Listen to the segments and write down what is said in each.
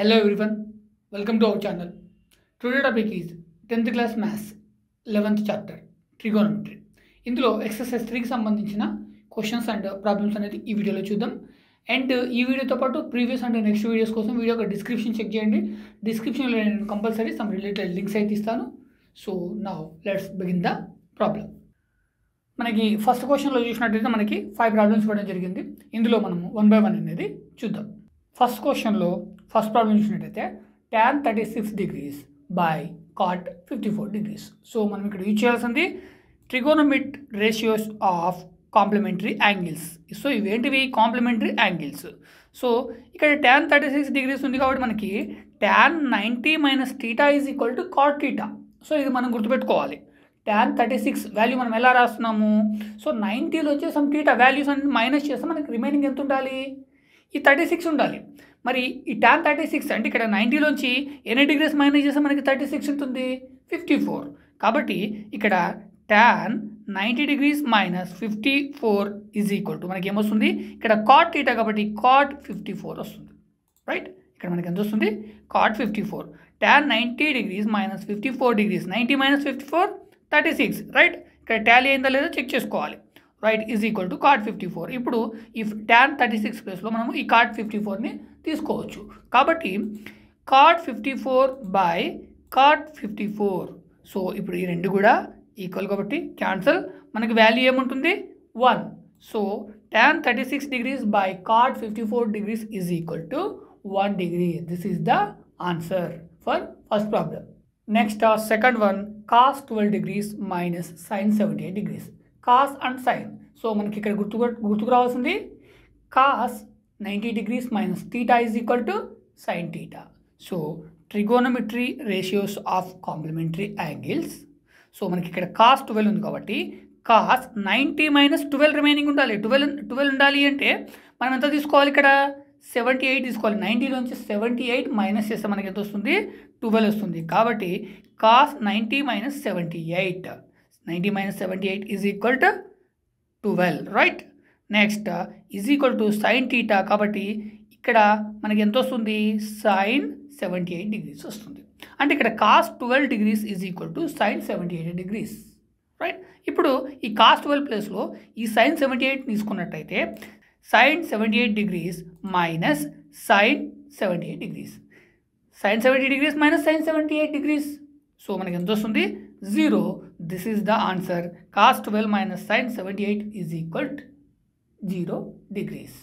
Hello everyone, welcome to our channel. Today topic is 10th class maths 11th chapter trigonometry. ఇందులో exercise త్రీకి సంబంధించిన questions and problems అనేది ఈ వీడియోలో చూద్దాం అండ్ ఈ వీడియోతో పాటు ప్రీవియస్ అండ్ నెక్స్ట్ వీడియోస్ కోసం వీడియో ఒక డిస్క్రిప్షన్ చెక్ చేయండి డిస్క్రిప్షన్లో నేను కంపల్సరీ సమ్ రిలేటెడ్ లింక్స్ అయితే ఇస్తాను సో నా లెట్స్ బిగిన్ ద ప్రాబ్లం మనకి ఫస్ట్ క్వశ్చన్లో చూసినట్టయితే మనకి ఫైవ్ ప్రాబ్లమ్స్ ఇవ్వడం జరిగింది ఇందులో మనము వన్ బై వన్ అనేది చూద్దాం ఫస్ట్ క్వశ్చన్లో ఫస్ట్ ప్రాబ్లం చూసినట్టయితే tan thirty six degrees by cot fifty four degrees so మనం ఇక్కడ యూజ్ చేయాల్సింది trigonometric ratios of complementary angles so ఇవేంటివి కాంప్లిమెంటరీ యాంగిల్స్ సో ఇక్కడ ట్యాన్ థర్టీ సిక్స్ డిగ్రీస్ ఉంది కాబట్టి మనకి tan ninety minus theta is equal to cot theta so ఇది మనం గుర్తుపెట్టుకోవాలి ట్యాన్ థర్టీ సిక్స్ వాల్యూ మనం ఎలా రాస్తున్నాము సో నైంటీలో వచ్చే సమ్ టీటా వాల్యూస్ అన్ని మైనస్ చేస్తే మనకి రిమైనింగ్ ఎంత ఉండాలి ఈ థర్టీ సిక్స్ ఉండాలి మరి ఈ ట్యాన్ థర్టీ సిక్స్ అంటే ఇక్కడ నైంటీలోంచి ఎన్ని డిగ్రీస్ మైనస్ చేస్తే మనకి థర్టీ సిక్స్ ఉంటుంది ఫిఫ్టీ ఫోర్ కాబట్టి ఇక్కడ tan ninety degrees minus fifty four is equal to మనకి ఏమొస్తుంది ఇక్కడ కాట్ టీటా కాబట్టి కాట్ ఫిఫ్టీ ఫోర్ వస్తుంది రైట్ ఇక్కడ మనకి ఎంత వస్తుంది cot fifty four tan ninety degrees minus fifty four degrees ninety minus fifty four thirty six right ఇక్కడ టాలీ అయిందా లేదో చెక్ చేసుకోవాలి right is equal to cot fifty four ఇప్పుడు ఈ ట్యాన్ థర్టీ సిక్స్ ప్లేస్లో మనము ఈ కార్డ్ ఫిఫ్టీ ఫోర్ని తీసుకోవచ్చు కాబట్టి cot fifty four by cot fifty four so ఇప్పుడు ఈ రెండు కూడా ఈక్వల్ కాబట్టి క్యాన్సల్ మనకి వాల్యూ ఏముంటుంది one so tan thirty six degrees by cot fifty four degrees is equal to one degree this is the answer for first problem next second one cos twelve degrees minus sine seventy eight degrees cos and sine so మనకి ఇక్కడ గుర్తు గుర్తుకు రావాల్సింది cos ninety degrees minus theta is equal to sine theta so trigonometry ratios of complementary angles so మనకి ఇక్కడ cos twelve ఉంది కాబట్టి cos ninety minus twelve remaining ఉండాలి ట్వెల్వ్ ట్వెల్వ్ ఉండాలి అంటే మనం ఎంత తీసుకోవాలి ఇక్కడ సెవెంటీ ఎయిట్ తీసుకోవాలి నైంటీలోంచి సెవెంటీ ఎయిట్ మైనస్ చేస్తే మనకి ఎంత వస్తుంది ట్వెల్వ్ వస్తుంది కాబట్టి cos ninety minus seventy eight ninety minus seventy eight is equal to twelve right next is equal to sine theta కాబట్టి ఇక్కడ మనకి ఎంత వస్తుంది సైన్ సెవెంటీ ఎయిట్ డిగ్రీస్ వస్తుంది అంటే ఇక్కడ cos twelve degrees is equal to sine seventy eight degrees right ఇప్పుడు ఈ కాస్ ట్వెల్వ్ ప్లేస్లో ఈ సైన్ సెవెంటీ ఎయిట్ తీసుకున్నట్టయితే sine seventy eight degrees minus sine seventy eight degrees sine seventy degrees minus sine seventy eight degrees so మనకి ఎంత వస్తుంది zero this is the answer cos twelve minus sine seventy eight is equal zero degrees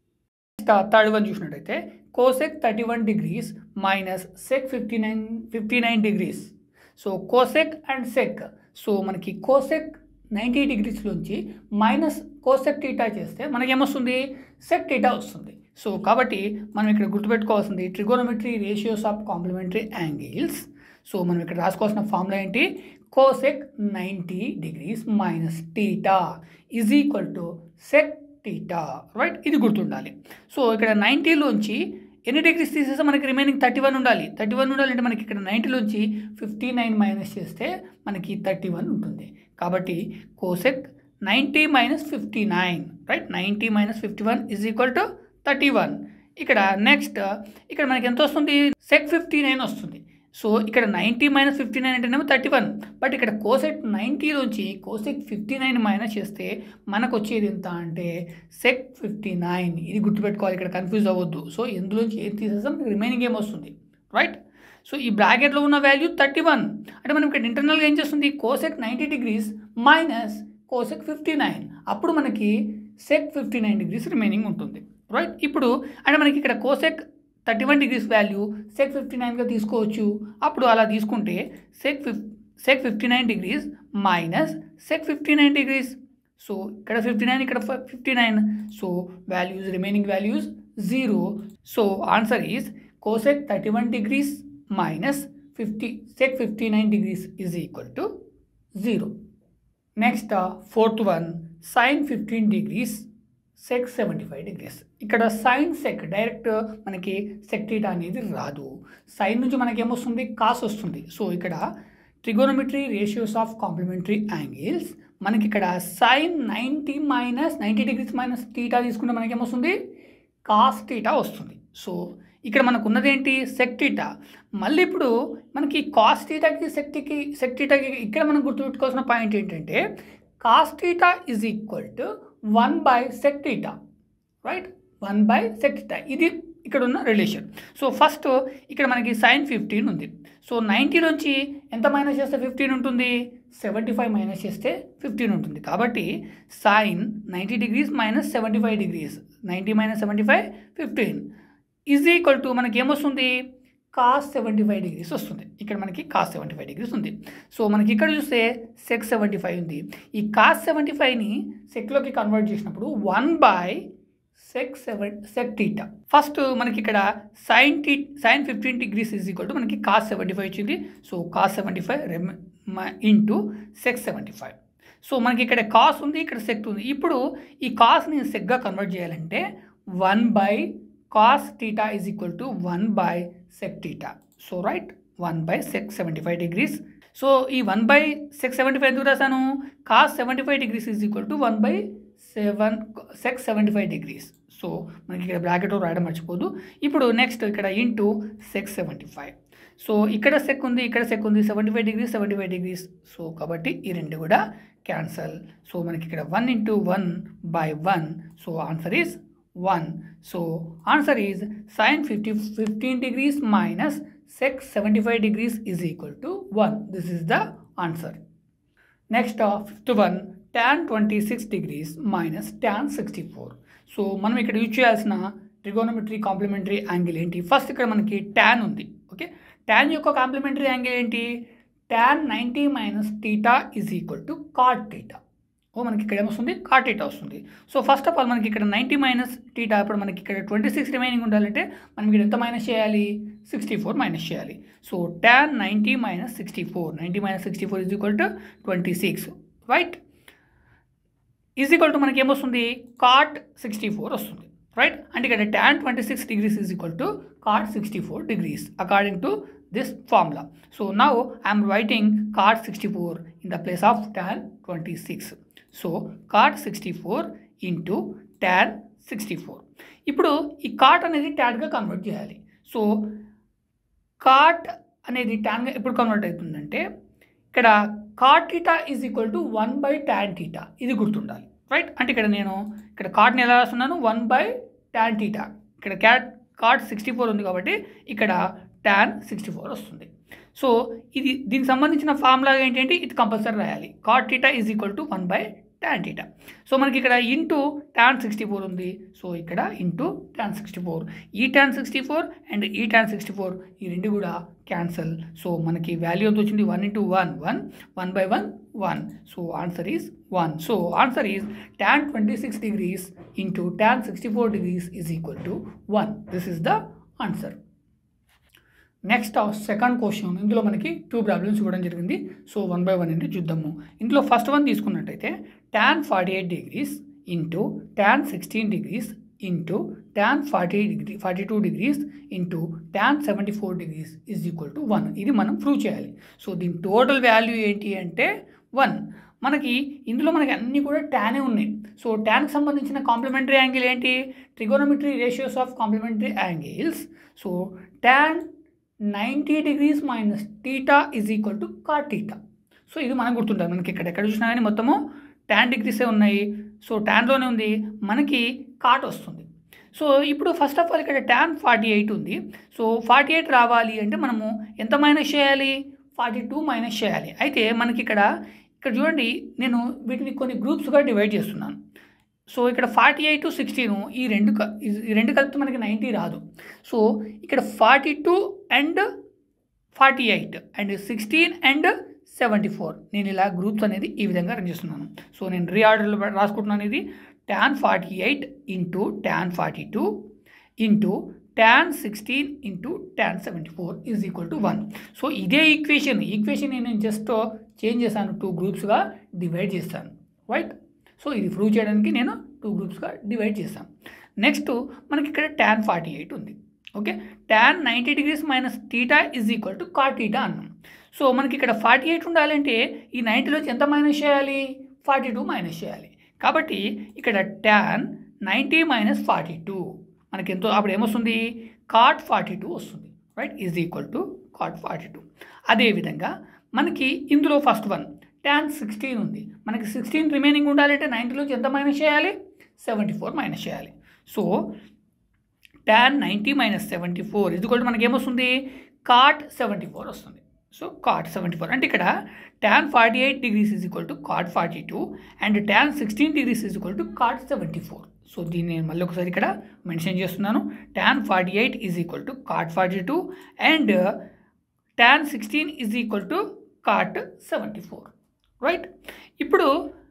third one చూసినట్టయితే cosec thirty one degrees minus sec fifty nine fifty nine degrees so cosec and sec so మనకి cosec ninety డిగ్రీస్లోంచి minus cosec theta చేస్తే మనకి ఏమొస్తుంది sec theta వస్తుంది so కాబట్టి మనం ఇక్కడ గుర్తుపెట్టుకోవాల్సింది trigonometry ratios of complementary angles so మనం ఇక్కడ రాసుకోవాల్సిన ఫార్ములా ఏంటి cosec ninety degrees minus theta is equal to sec theta right ఇది గుర్తుండాలి సో ఇక్కడ నైంటీలోంచి ఎన్ని డిగ్రీస్ తీసేస్తే మనకి రిమైనింగ్ థర్టీ వన్ ఉండాలి థర్టీ వన్ ఉండాలంటే మనకి ఇక్కడ నైంటీలోంచి ఫిఫ్టీ నైన్ మైనస్ చేస్తే మనకి థర్టీ వన్ ఉంటుంది కాబట్టి cosec ninety minus fifty nine right ninety minus fifty one is equal to thirty one ఇక్కడ నెక్స్ట్ ఇక్కడ మనకి ఎంత వస్తుంది సెక్ ఫిఫ్టీ నైన్ వస్తుంది సో ఇక్కడ నైంటీ మైనస్ ఫిఫ్టీ నైన్ అంటేనేమో థర్టీ వన్ బట్ ఇక్కడ కోసెక్ నైంటీలోంచి కోసెక్ ఫిఫ్టీ నైన్ మైనస్ చేస్తే మనకు వచ్చేది ఎంత అంటే సెక్ ఫిఫ్టీ నైన్ ఇది గుర్తుపెట్టుకోవాలి ఇక్కడ కన్ఫ్యూజ్ అవ్వద్దు సో ఇందులోంచి ఏం తీసేస్తే మనకి రిమైనింగ్ ఏం వస్తుంది రైట్ సో ఈ బ్రాకెట్లో ఉన్న వాల్యూ థర్టీ వన్ అంటే మనం ఇక్కడ ఇంటర్నల్గా ఏం చేస్తుంది cosec ninety degrees minus cosec fifty nine అప్పుడు మనకి sec fifty nine degrees remaining ఉంటుంది రైట్ ఇప్పుడు అంటే మనకి ఇక్కడ cosec thirty one degrees value sec fifty నైన్గా తీసుకోవచ్చు అప్పుడు అలా తీసుకుంటే సెక్ ఫిఫ్ sec fifty nine degrees minus sec fifty nine degrees so ఇక్కడ ఫిఫ్టీ నైన్ ఇక్కడ fifty nine so values remaining values zero so answer is cosec thirty one degrees minus fifty sec fifty nine degrees is equal to zero next fourth one sine fifteen degrees sec seventy five degrees ఇక్కడ sine sec direct మనకి sec theta అనేది రాదు sign నుంచి మనకి ఏమొస్తుంది cos వస్తుంది so ఇక్కడ trigonometry ratios of complementary angles మనకి ఇక్కడ sine ninety minus ninety degrees minus theta తీసుకుంటే మనకి ఏమొస్తుంది కాస్ టీటా వస్తుంది సో ఇక్కడ మనకు ఉన్నది ఏంటి సెక్టీటా మళ్ళీ ఇప్పుడు మనకి కాస్టీటాకి సెక్టీకి సెక్టీటాకి ఇక్కడ మనం గుర్తుపెట్టుకోవాల్సిన పాయింట్ ఏంటంటే cos theta is equal to one by sec theta right one by sec theta ఇది ఇక్కడ ఉన్న రిలేషన్ సో ఫస్ట్ ఇక్కడ మనకి సైన్ ఫిఫ్టీన్ ఉంది సో నైంటీలోంచి ఎంత మైనస్ చేస్తే ఫిఫ్టీన్ ఉంటుంది సెవెంటీ ఫైవ్ మైనస్ చేస్తే ఫిఫ్టీన్ ఉంటుంది కాబట్టి sine ninety degrees minus seventy five degrees ninety minus seventy five fifteen is equal to మనకి ఏమొస్తుంది కాస్ సెవెంటీ ఫైవ్ డిగ్రీస్ వస్తుంది ఇక్కడ మనకి కాస్ సెవెంటీ ఫైవ్ డిగ్రీస్ ఉంది సో మనకి ఇక్కడ చూస్తే సెక్ సెవెంటీ ఫైవ్ ఉంది ఈ కాస్ సెవెంటీ ఫైవ్ని సెక్లోకి కన్వర్ట్ చేసినప్పుడు one by sec seven sec theta first మనకి ఇక్కడ సైన్ టీ sine fifteen degrees is equal to మనకి కాస్ సెవెంటీ ఫైవ్ వచ్చింది సో కాస్ సెవెంటీ ఫైవ్ రెమ్ into sec seventy five so మనకి ఇక్కడ కాస్ ఉంది ఇక్కడ సెక్ ఉంది ఇప్పుడు ఈ కాస్ని సెక్గా కన్వర్ట్ చేయాలంటే one by cos theta is equal to one by sec theta so right one by sec seventy five degrees so ఈ one by sec seventy five ఎందుకు రాశాను cos seventy five degrees is equal to one by seven sec seventy five degrees so మనకి ఇక్కడ bracket రాయడం మర్చిపోదు ఇప్పుడు next ఇక్కడ into sec seventy five so ఇక్కడ సెక్ ఉంది ఇక్కడ సెక్ ఉంది seventy five degrees seventy five degrees so కాబట్టి ఈ రెండు కూడా క్యాన్సల్ సో మనకి ఇక్కడ one into one by one so answer is one so answer is sine fifty fifteen degrees minus sec seventy five degrees is equal to one this is the answer next fifth one tan twenty six degrees minus tan sixty four so మనం ఇక్కడ use చేయాల్సిన trigonometry complementary angle ఏంటి first ఇక్కడ మనకి tan ఉంది okay tan యొక్క complementary angle ఏంటి tan ninety minus theta is equal to cot theta ఓ మనకి ఇక్కడ ఏమొస్తుంది కాట్ టీటా వస్తుంది సో ఫస్ట్ ఆఫ్ ఆల్ మనకి ఇక్కడ నైంటీ మైనస్ టీటా ఇప్పుడు మనకి ఇక్కడ ట్వంటీ సిక్స్ రిమైనింగ్ ఉండాలంటే మనం ఇక్కడ ఎంత మైనస్ చేయాలి సిక్స్టీ ఫోర్ మైనస్ చేయాలి so tan ninety minus sixty four ninety minus sixty four is equal to twenty six right is equal to మనకి ఏమొస్తుంది కాట్ సిక్స్టీ ఫోర్ వస్తుంది రైట్ అంటే ఇక్కడ tan twenty six degrees is equal to cot sixty four degrees according to this formula so now I'm writing cot sixty four in the place of tan twenty six so cot sixty four into tan sixty four ఇప్పుడు ఈ cot అనేది ట్యాన్గా convert చేయాలి so cot అనేది ట్యాన్గా ఎప్పుడు convert అవుతుందంటే ఇక్కడ cot theta is equal to one by tan theta ఇది గుర్తుండాలి రైట్ అంటే ఇక్కడ నేను ఇక్కడ కాట్ని ఎలా రాస్తున్నాను వన్ బై ట్యాన్ టీటా ఇక్కడ క్యాట్ కాట్ సిక్స్టీ ఫోర్ ఉంది కాబట్టి ఇక్కడ ట్యాన్ సిక్స్టీ ఫోర్ వస్తుంది సో ఇది దీనికి సంబంధించిన ఫార్ములా ఏంటంటే ఇది కంపల్సరీ రాయాలి cot theta is equal to one by tan theta so మనకి ఇక్కడ ఇంటూ ట్యాన్ సిక్స్టీ ఫోర్ ఉంది సో ఇక్కడ ఇంటూ ట్యాన్ సిక్స్టీ ఫోర్ ఈ ట్యాన్ సిక్స్టీ ఫోర్ అండ్ ఈ ట్యాన్ సిక్స్టీ ఫోర్ ఈ రెండు కూడా క్యాన్సల్ సో మనకి వాల్యూ ఎంత వచ్చింది one into one one one by one one so answer is one so answer is tan twenty six degrees into tan sixty four degrees is equal to one this is the answer next second question ఇందులో మనకి two problems ఇవ్వడం జరిగింది so one by one ఏంటి చూద్దాము ఇందులో first one తీసుకున్నట్టయితే tan forty eight degrees into tan sixteen degrees into tan forty degree forty two degrees into tan seventy four degrees is equal to one ఇది మనం prove చేయాలి so దీని total value ఏంటి అంటే వన్ మనకి ఇందులో మనకి అన్నీ కూడా ట్యానే ఉన్నాయి సో ట్యాన్కి సంబంధించిన కాంప్లిమెంటరీ యాంగిల్ ఏంటి trigonometry ratios of complementary angles so tan ninety degrees minus theta is equal to cot theta so ఇది మనం గుర్తుంటాం మనకి ఇక్కడ ఎక్కడ చూసినా కానీ మొత్తము ట్యాన్ డిగ్రీసే ఉన్నాయి సో ట్యాన్లోనే ఉంది మనకి కాట్ వస్తుంది సో ఇప్పుడు ఫస్ట్ ఆఫ్ ఆల్ ఇక్కడ ట్యాన్ ఫార్టీ ఎయిట్ ఉంది సో ఫార్టీ ఎయిట్ రావాలి అంటే మనము ఎంత మైనస్ చేయాలి ఫార్టీ టూ మైనస్ చేయాలి అయితే మనకి ఇక్కడ ఇక్కడ చూడండి నేను వీటిని కొన్ని గ్రూప్స్గా డివైడ్ చేస్తున్నాను సో ఇక్కడ ఫార్టీ ఎయిట్ సిక్స్టీన్ ఈ రెండు క- ఈ రెండు కలిపితే మనకి నైంటీ రాదు సో ఇక్కడ forty two and forty eight and sixteen and seventy four నేను ఇలా గ్రూప్స్ అనేది ఈ విధంగా రన్ చేస్తున్నాను సో నేను రీఆర్డర్లో రాసుకుంటున్నాను ఇది tan forty eight into tan forty two into tan sixteen into tan seventy four is equal to one so ఇదే ఈక్వేషన్ ఈక్వేషన్ నేను జస్ట్ చేంజ్ చేశాను టూ గ్రూప్స్గా డివైడ్ చేస్తాను రైట్ సో ఇది ప్రూవ్ చేయడానికి నేను టూ గ్రూప్స్గా డివైడ్ చేశాను నెక్స్ట్ మనకి ఇక్కడ ట్యాన్ ఫార్టీ ఎయిట్ ఉంది okay tan ninety degrees minus theta is equal to cot theta అన్నాం సో మనకి ఇక్కడ ఫార్టీ ఎయిట్ ఉండాలంటే ఈ నైంటీలోంచి ఎంత మైనస్ చేయాలి ఫార్టీ టూ మైనస్ చేయాలి కాబట్టి ఇక్కడ tan ninety minus forty two మనకి ఎంతో అప్పుడు ఏమొస్తుంది కాట్ ఫార్టీ టూ వస్తుంది right is equal to cot forty two అదేవిధంగా మనకి ఇందులో ఫస్ట్ వన్ ట్యాన్ సిక్స్టీన్ ఉంది మనకి సిక్స్టీన్ రిమైనింగ్ ఉండాలంటే నైంటీలోంచి ఎంత మైనస్ చేయాలి సెవెంటీ ఫోర్ మైనస్ చేయాలి so tan ninety minus seventy four ఇది కూడా మనకి ఏమొస్తుంది కాట్ సెవెంటీ ఫోర్ వస్తుంది సో కాట్ సెవెంటీ ఫోర్ అంటే ఇక్కడ tan forty eight degrees is equal to cot forty two and tan sixteen degrees is equal to cot seventy four so దీన్ని నేను మళ్ళీ ఒకసారి ఇక్కడ మెన్షన్ చేస్తున్నాను tan forty eight is equal to cot forty two and tan sixteen is equal to cot seventy four right ఇప్పుడు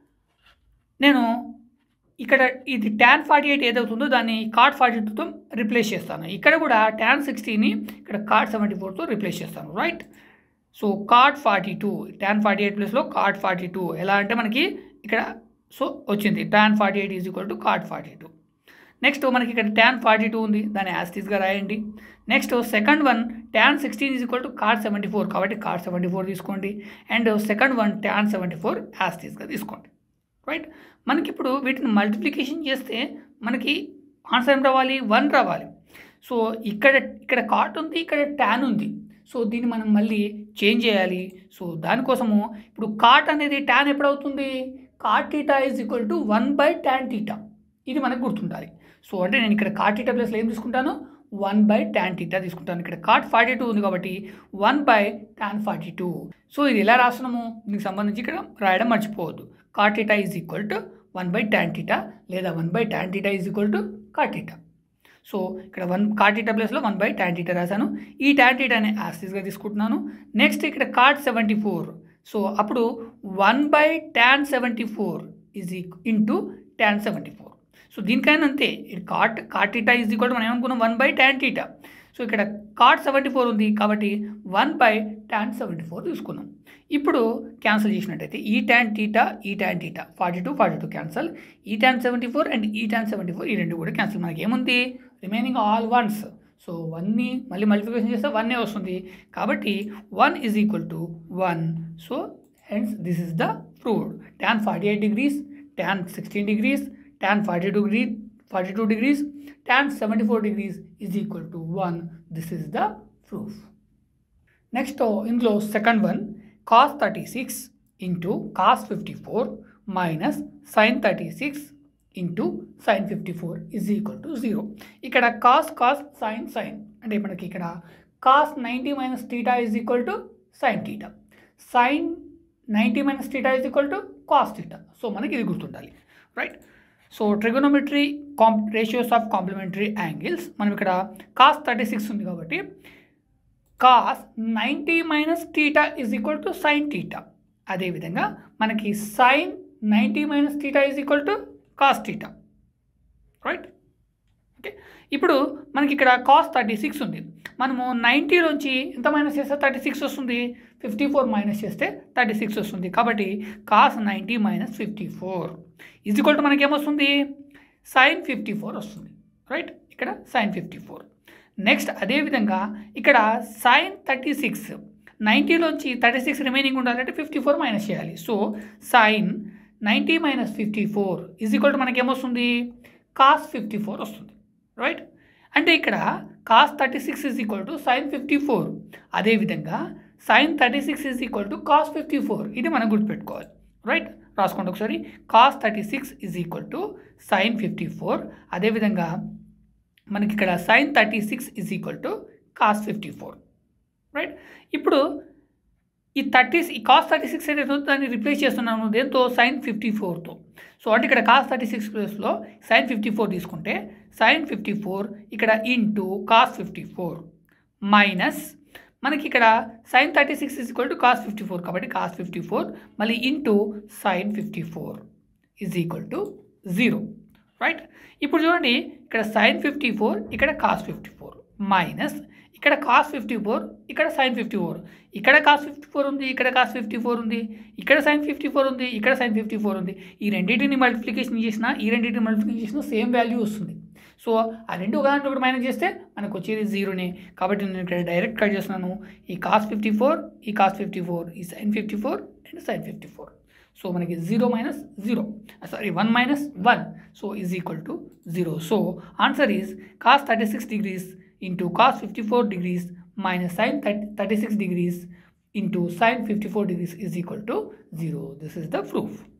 నేను ఇక్కడ ఇది ట్యాన్ ఫార్టీ ఎయిట్ ఏదవుతుందో దాన్ని కార్డ్ ఫార్టీ టూతో రిప్లేస్ చేస్తాను ఇక్కడ కూడా ట్యాన్ సిక్స్టీని ఇక్కడ కార్డ్ సెవెంటీ ఫోర్తో రిప్లేస్ చేస్తాను right so cot forty two tan forty eight ప్లస్లో కార్డ్ ఫార్టీ టూ ఎలా అంటే మనకి ఇక్కడ సో వచ్చింది tan forty eight is equal to cot forty two next మనకి ఇక్కడ ట్యాన్ ఫార్టీ టూ ఉంది దాన్ని యాస్టీస్గా రాయండి next second one tan sixteen is equal to cot seventy four కాబట్టి కార్డ్ సెవెంటీ ఫోర్ తీసుకోండి and second one tan seventy four యాస్టీస్గా తీసుకోండి రైట్ మనకి ఇప్పుడు వీటిని మల్టిప్లికేషన్ చేస్తే మనకి ఆన్సర్ ఏం రావాలి వన్ రావాలి సో ఇక్కడ ఇక్కడ కాట్ ఉంది ఇక్కడ ట్యాన్ ఉంది సో దీన్ని మనం మళ్ళీ చేంజ్ చేయాలి సో దానికోసము ఇప్పుడు కాట్ అనేది ట్యాన్ ఎప్పుడవుతుంది cot theta is equal to one by tan theta ఇది మనకు గుర్తుండాలి సో అంటే నేను ఇక్కడ కాట్ టీటా ప్లస్లో ఏం తీసుకుంటాను వన్ బై ట్యాన్ టీటా తీసుకుంటాను ఇక్కడ కాట్ ఫార్టీ టూ ఉంది కాబట్టి one by tan forty two so ఇది ఎలా రాస్తున్నాము దీనికి సంబంధించి ఇక్కడ రాయడం మర్చిపోవద్దు cot theta is equal to one by tan theta లేదా one by tan theta is equal to cot theta so ఇక్కడ వన్ కాట్ టీటా ప్లస్లో వన్ బై ట్యాన్ టీటా రాశాను ఈ ట్యాన్ టీటాని యాసిస్గా తీసుకుంటున్నాను నెక్స్ట్ ఇక్కడ కాట్ సెవెంటీ ఫోర్ సో అప్పుడు one by tan seventy four is into tan seventy four so దీనికైనా అంతే ఇది cot cot theta is equal మనం ఏమనుకున్నాం one by tan theta so ఇక్కడ కాట్ సెవెంటీ ఫోర్ ఉంది కాబట్టి one by tan seventy four తీసుకున్నాం ఇప్పుడు క్యాన్సిల్ చేసినట్టయితే ఈ ట్యాన్ టీటా ఈ tan theta forty two forty two cancel ఈ ట్యాన్ సెవెంటీ ఫోర్ అండ్ ఈ ట్యాన్ సెవెంటీ ఫోర్ ఈ రెండు కూడా క్యాన్సిల్ మనకి ఏముంది రిమైనింగ్ ఆల్ వన్స్ సో వన్ని మళ్ళీ మల్టిప్లికేషన్ చేస్తే వన్నే వస్తుంది కాబట్టి one is equal to one so hence this is the proved tan forty eight degrees tan sixteen degrees tan forty two degree forty two degrees tan seventy four degrees is equal to one this is the proof next ఇందులో second one cos thirty six into cos fifty four minus sine thirty six into sine fifty four is equal to zero ఇక్కడ cos cos sine sine అంటే మనకి ఇక్కడ cos ninety minus theta is equal to sine theta sine ninety minus theta is equal to cos theta so మనకి ఇది గుర్తుండాలి right so trigonometry comp ratios of complementary angles మనం ఇక్కడ cos thirty six ఉంది కాబట్టి cos ninety minus theta is equal to sine theta అదేవిధంగా మనకి sine ninety minus theta is equal to cos theta right okay ఇప్పుడు మనకి ఇక్కడ cos thirty six ఉంది మనము నైంటీలోంచి ఎంత మైనస్ చేస్తే థర్టీ సిక్స్ వస్తుంది ఫిఫ్టీ ఫోర్ మైనస్ చేస్తే థర్టీ సిక్స్ వస్తుంది కాబట్టి cos ninety minus fifty four is equal to మనకి ఏమొస్తుంది సైన్ ఫిఫ్టీ ఫోర్ వస్తుంది రైట్ ఇక్కడ సైన్ ఫిఫ్టీ ఫోర్ నెక్స్ట్ అదేవిధంగా ఇక్కడ సైన్ థర్టీ సిక్స్ నైంటీలోంచి థర్టీ సిక్స్ రిమైనింగ్ ఉండాలంటే ఫిఫ్టీ ఫోర్ మైనస్ చేయాలి so sine ninety minus fifty four is equal to మనకి ఏమొస్తుంది కాస్ ఫిఫ్టీ ఫోర్ వస్తుంది రైట్ అంటే ఇక్కడ cos thirty six is equal to sine fifty four అదేవిధంగా sine thirty six is equal to cos fifty four ఇది మనం గుర్తుపెట్టుకోవాలి right రాసుకోండి ఒకసారి cos thirty six is equal to sine fifty four అదేవిధంగా మనకి ఇక్కడ sine thirty six is equal to cos fifty four right ఇప్పుడు ఈ థర్టీ ఈ కాస్ థర్టీ సిక్స్ ఏదైతే దాన్ని రిప్లేస్ చేస్తున్నాము దేంతో సైన్ ఫిఫ్టీ ఫోర్తో సో అంటే ఇక్కడ కాస్ థర్టీ సిక్స్ ప్లేస్లో సైన్ ఫిఫ్టీ ఫోర్ తీసుకుంటే సైన్ ఫిఫ్టీ ఫోర్ ఇక్కడ into cos fifty four minus మనకి ఇక్కడ sine thirty six is equal to cos fifty four కాబట్టి కాస్ ఫిఫ్టీ ఫోర్ మళ్ళీ into sine fifty four is equal to zero right ఇప్పుడు చూడండి ఇక్కడ sine fifty four ఇక్కడ cos fifty four minus ఇక్కడ cos fifty four ఇక్కడ sine fifty four ఇక్కడ cos fifty four ఉంది ఇక్కడ కాస్ ఫిఫ్టీ ఫోర్ ఉంది ఇక్కడ సైన్ ఫిఫ్టీ ఫోర్ ఉంది ఇక్కడ సైన్ ఫిఫ్టీ ఫోర్ ఉంది ఈ రెండింటిని మల్టిప్లికేషన్ చేసినా ఈ రెండింటిని మల్టిప్లికేషన్ చేసినా సేమ్ వాల్యూ వస్తుంది సో ఆ రెండు ఒకదాంట్లో ఒకటి మైనస్ చేస్తే మనకు వచ్చేది జీరోనే కాబట్టి నేను ఇక్కడ డైరెక్ట్ కట్ చేస్తున్నాను ఈ కాస్ ఫిఫ్టీ ఫోర్ ఈ కాస్ ఫిఫ్టీ ఫోర్ ఈ sine fifty four and sine fifty four so మనకి zero minus zero sorry one minus one so is equal to zero so answer is cos thirty six degrees into cos fifty four degrees minus sine thirty thirty six degrees into sine fifty four degrees is equal to zero this is the proof